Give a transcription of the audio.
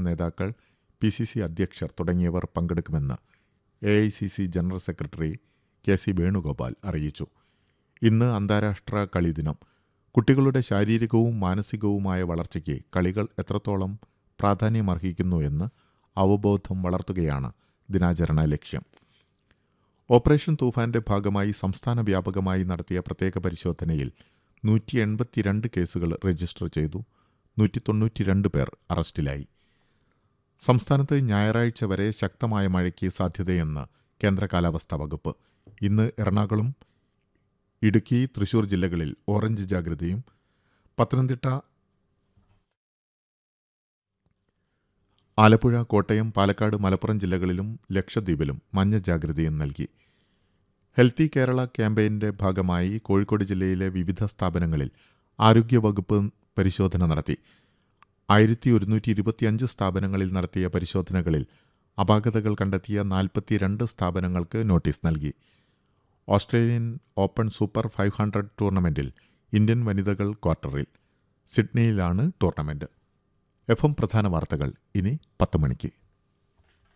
നേതാക്കൾ P C C അധ്യക്ഷർ തുടങ്ങിയവർ പങ്കെടുക്കുമെന്ന് A I C C general secretary K C Venugopal അറിയിച്ചു ഇന്ന് അന്താരാഷ്ട്ര കളി ദിനം കുട്ടികളുടെ ശാരീരികവും മാനസികവുമായ വളർച്ചയ്ക്ക് കളികൾ എത്രത്തോളം പ്രാധാന്യമർഹിക്കുന്നു എന്ന് അവബോധം വളർത്തുകയാണ് ദിനാചരണ ലക്ഷ്യം ഓപ്പറേഷൻ തൂഫാന്റെ ഭാഗമായി സംസ്ഥാന വ്യാപകമായി നടത്തിയ പ്രത്യേക പരിശോധനയിൽ നൂറ്റി എൺപത്തിരണ്ട് കേസുകൾ രജിസ്റ്റർ ചെയ്തു നൂറ്റി തൊണ്ണൂറ്റിരണ്ട് പേർ അറസ്റ്റിലായി സംസ്ഥാനത്ത് ഞായറാഴ്ച വരെ ശക്തമായ മഴയ്ക്ക് സാധ്യതയെന്ന് കേന്ദ്ര കാലാവസ്ഥാ വകുപ്പ് ഇന്ന് എറണാകുളം ഇടുക്കി തൃശൂർ ജില്ലകളിൽ ഓറഞ്ച് ജാഗ്രതയും പത്തനംതിട്ട ആലപ്പുഴ കോട്ടയം പാലക്കാട് മലപ്പുറം ജില്ലകളിലും ലക്ഷദ്വീപിലും മഞ്ഞ ജാഗ്രതയും നൽകി ഹെൽത്തി കേരള ക്യാമ്പയിന്റെ ഭാഗമായി കോഴിക്കോട് ജില്ലയിലെ വിവിധ സ്ഥാപനങ്ങളിൽ ആരോഗ്യവകുപ്പ് പരിശോധന നടത്തി ആയിരത്തി ഒരുന്നൂറ്റി ഇരുപത്തിയഞ്ച് സ്ഥാപനങ്ങളിൽ നടത്തിയ പരിശോധനകളിൽ അപാകതകൾ കണ്ടെത്തിയ നാൽപ്പത്തിരണ്ട് സ്ഥാപനങ്ങൾക്ക് നോട്ടീസ് നൽകി Australian open super five hundred ടൂർണമെന്റിൽ ഇന്ത്യൻ വനിതകൾ ക്വാർട്ടറിൽ സിഡ്നിയിലാണ് ടൂർണമെന്റ് എഫ് എം പ്രധാന വാർത്തകൾ ഇനി പത്ത് മണിക്ക്